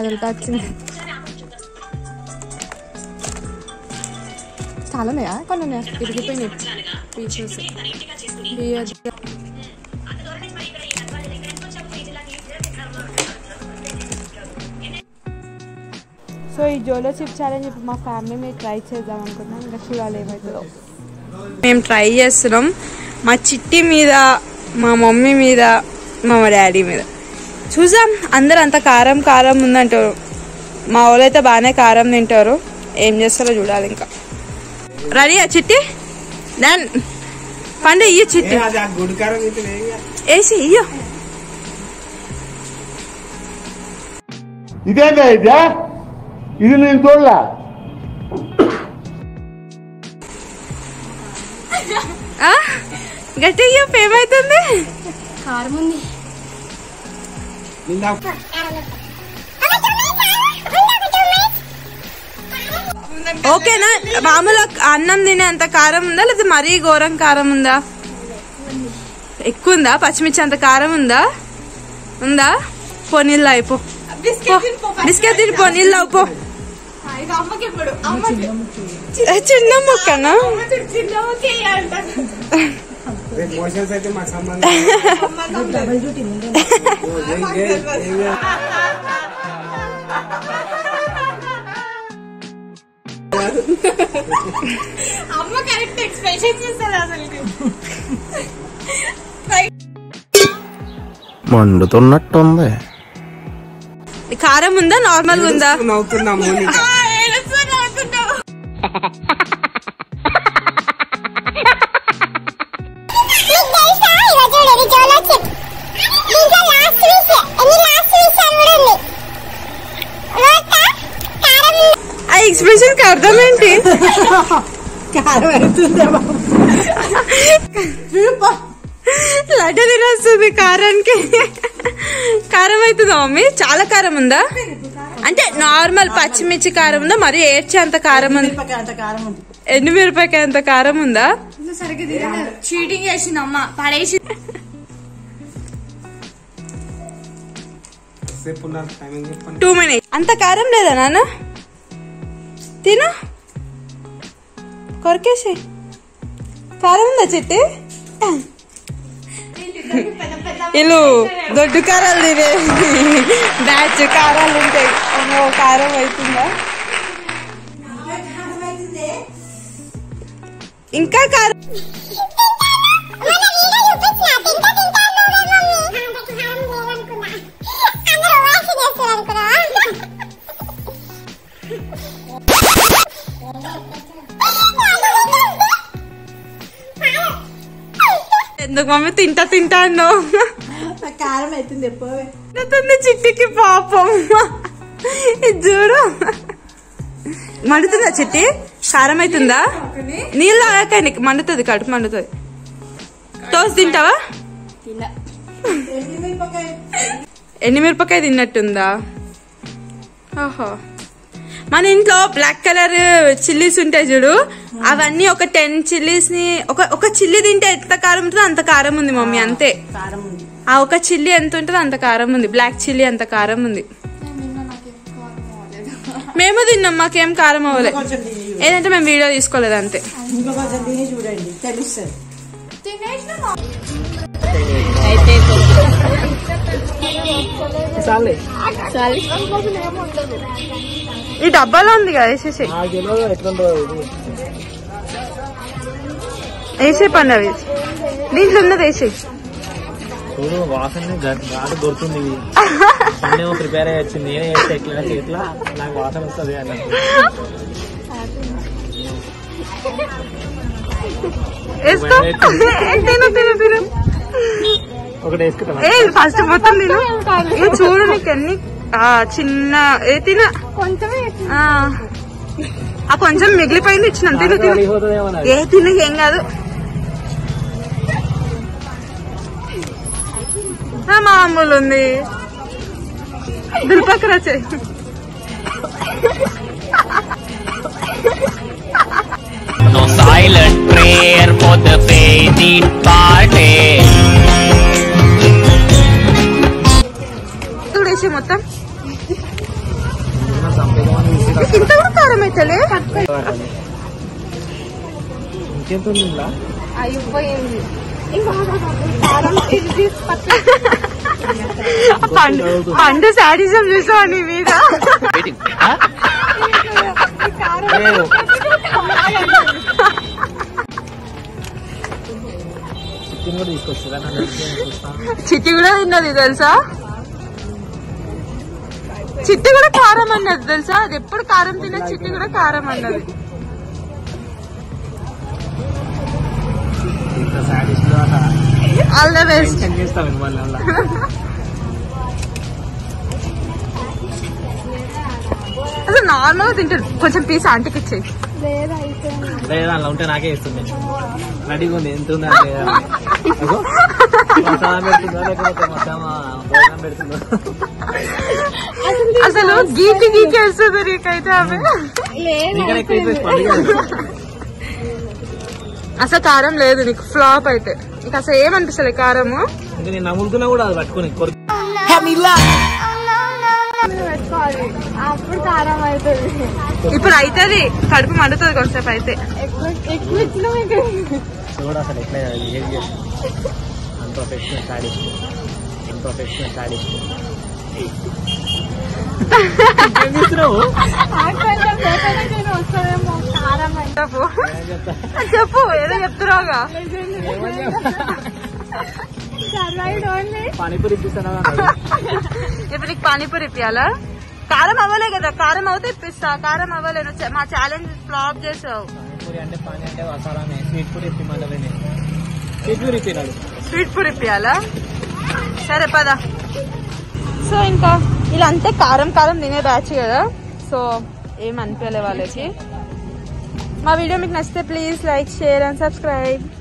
కదులుతా వచ్చింది చాలా ఉన్నాయా కొన్ని ఉన్నాయా ఇరిగిపోయినాయి పీచెస్ సో ఈ జోలో చిప్ ఛాలెంజ్ ఇప్పుడు మా ఫ్యామిలీ మీద ట్రై చేద్దాం అనుకున్నాం ఇంకా చూడాలి ఏమవుతుందో మేము ట్రై చేస్తున్నాం మా చిట్టి మీద మా మమ్మీ మీద మా డాడీ మీద చూసాం అందరు అంత కారం కారం ఉందంటారు మా వాళ్ళైతే బాగానే కారం తింటారు ఏం చేస్తారో చూడాలి ఇంకా రెడీయా చిట్టి డన్ పండు ఇయ్య చిట్టి వేసి ఇయ్యో ఇదేంటా ఇదే ఇది నేను చూడలే ఆ? గట్టి ఇయ్యో ఏమవుతుంది ఓకేనా మామూలు అన్నం తినే అంత కారం ఉందా లేదా మరీ ఘోరం కారం ఉందా ఎక్కువ ఉందా పచ్చిమిర్చి అంత కారం ఉందా ఉందా పొనీళ్ళు అయిపో బిస్కెట్ తిని పొనీళ్ళు అయిపో చిన్న ముక్కనా మోషన్స్ అయితే మాకు సంబంధం అమ్మ కరెక్ట్ ఎక్స్ప్రెషన్ చేస్తారు అసలు మండుతున్నట్టుంది కారం ఉందా నార్మల్ ఉందా నవ్వుతున్నా మౌనిక మీకు తెలుసా ఈరోజు ఇది జోలో చిప్ దీంట్లో లాస్ట్ వీక్ ఎన్ని లాస్ట్ వీక్ అని కూడా ఉంది రోతా కారం ఆ ఎక్స్ప్రెషన్ కి అర్థం ఏంటి లడ్డు తినేస్తుంది కారానికి కారం అవుతుందా మమ్మీ చాలా కారం ఉందా అంటే నార్మల్ పచ్చిమిర్చి కారం ఉందా మరి ఏడ్చే అంత కారం ఉంది ఎండు మిరపకాయ అంత కారం ఉందా చీటింగ్ చేసింది అమ్మ పడేసి సేపు ఉన్నారు టైమింగ్ చెప్పండి టూ మినిట్స్ అంత కారం లేదా నాన్న తిను కొరికేసి కారం ఉందా చెట్టి ఇల్లు దొడ్డు కారాలు తినే బ్యాచ్ కారాలు ఉంటాయి అమ్మో కారం అవుతుందా ఇంకా కారం మన వీడియో చూపించిన తింటా తింటా అన్నావు కదా మమ్మీ అందరూ వాసి చేస్తారు అనుకున్నావా ఎందుకు మమ్మీ తింటా తింటా అన్నావు కారం అవుతుంది పోవే అవుతుంది చిట్టికి పాపం ఇది చూడు మండుతుందా చిట్టి కారం అవుతుందా నీళ్ళు తాగాక నీకు మండుతుంది కడుపు మండుతుంది టోస్ తింటావా ఎన్ని మిరపకాయ తిన్నట్టుందా ఓహో మన ఇంట్లో బ్లాక్ కలర్ చిల్లీస్ ఉంటాయి చూడు అవన్నీ ఒక టెన్ చిల్లీస్ ని ఒక ఒక చిల్లీ తింటే ఎంత కారం ఉంటుందో అంత కారం ఉంది మమ్మీ అంతే కారం ఉంది ఆ ఒక చిల్లీ ఎంత ఉంటుందో అంత కారం ఉంది బ్లాక్ చిల్లీ అంత కారం ఉంది మేము తిన్నాం మాకేం కారం అవ్వలే కొంచెం తిని చూడండి. ఏదంటే మేము వీడియో తీసుకోలేదు అంతే ఇంకా కొంచెం తిని చూడండి తెలుస్తుంది చాలే ఈ డబ్బాలో ఉంది కదా వేసేసి నాకు తెలియదు ఎట్లుంటుందో ఇది వేసే పని అవి దీంట్లో ఉన్నది వేసే చూడు వాసన గాలి దొరుకుతుంది పన్నేమో ప్రిపేర్ అయ్యి వచ్చింది నేనే చేస్తే ఎట్లా ఎట్లా నాకు వాసన వస్తుంది అన్నట్టు వేసుకో తిను తిను తిను ఒకటి వేసుకుంటా ఏ ఫస్ట్ మొత్తం తిను ఏ చూడు నీకు ఎన్ని ఆ, చిన్న ఏ తిన ఆ ఆ కొంచెం మిగిలిపోయింది ఇచ్చిన తిను తిను పోతుందేమో నాకు. ఏ తిను ఏం కాదు ఆ, మామూలు ఉంది దుల్పక్కర చెయ్యి No silent prayer for the faint party. చూడేసి మొత్తం నీకు ఇంత కూడా కారం అవుతలే ఇంకెంత ఉంది ఇలా? అయిపోయింది ఇంకా కారం ఇది తీసి పక్కన పండు పండు శాడిజం చూసావు నీ మీద లేదు. చికెన్ కూడా తీసుకొచ్చిందా నన్ను అడిగితే నేను చూస్తాను. చిట్టి కూడా తిన్నది తెలుసా చిట్టి కూడా కారం అన్నది తెలుసా అది ఎప్పుడు కారం తిన్న చిట్టి కూడా కారం అన్నది ఇంత సాడిస్ట్ లో అలా ఆల్ ద బెస్ట్ టెన్షన్ చేస్తాం మిమ్మల్ని అలా అసలు నార్మల్ గా తింటాడు కొంచెం పీస్ ఆంటీకి ఇచ్చేయి లేదా అలా ఉంటే నాకే ఇస్తుంది రెడీగా ఉంది ఎంత ఉందా లేదా అని. అగో, మసాలా పెడుతుందా లేకపోతే మసాలా భోజనం పెడుతుందా అసలు గీకి గీకి వేస్తుంది నీకైతే ఆమె నీకనే ఎక్కువ ఇస్తుంది పండుగ అసలు కారం లేదు నీకు ఫ్లాప్ అయితే నీకు అసలు ఏమనిపిస్తలే కారము ఇంకా నేను నమ్ములుతున్నా కూడా అది పట్టుకొని కొరికి పెట్టుకోవాలి అప్పుడు కారం అవుతుంది ఇప్పుడు అవుతుంది కడుపు మండుతుంది కొంచెంసేపు అయితే ఎక్కువ ఎక్కువ ఇచ్చినా మీకు చూడ అసలు ఎట్లా బిహేవ్ చేస్తుంది అన్ప్రొఫెషనల్ సాడిస్ట్ అన్ప్రొఫెషనల్ సాడిస్ట్ ఏం చేస్తున్నావు ఆఖరిలో పేపర్ వస్తుందేమో కారం అయితే చెప్పు చెప్పు ఏదో చెప్తున్నావుగా సర్వైడ్ ఓన్లీ పానీపూరి ఇప్పిస్తాను ఇప్పుడు నీకు పానీపూరి ఇప్పియాలా కారం అవ్వలే కదా కారం అవుతే ఇప్పిస్తా కారం అవ్వలే నువ్వు చే- మా ఛాలెంజ్ ఫ్లాప్ చేసావు పానీపూరి అంటే పానీ అంటే మసాలానే స్వీట్ పూరి ఇప్పిమల్లవే నేను స్వీట్ పూరి ఇప్పినాడు స్వీట్ పూరి ఇప్పియాలా సరే పద సో ఇంకా ఇలా అంతే కారం కారం తినే బ్యాచ్ కదా సో ఏం అనిపించలే వాళ్ళకి మా వీడియో మీకు నచ్చితే please like share and subscribe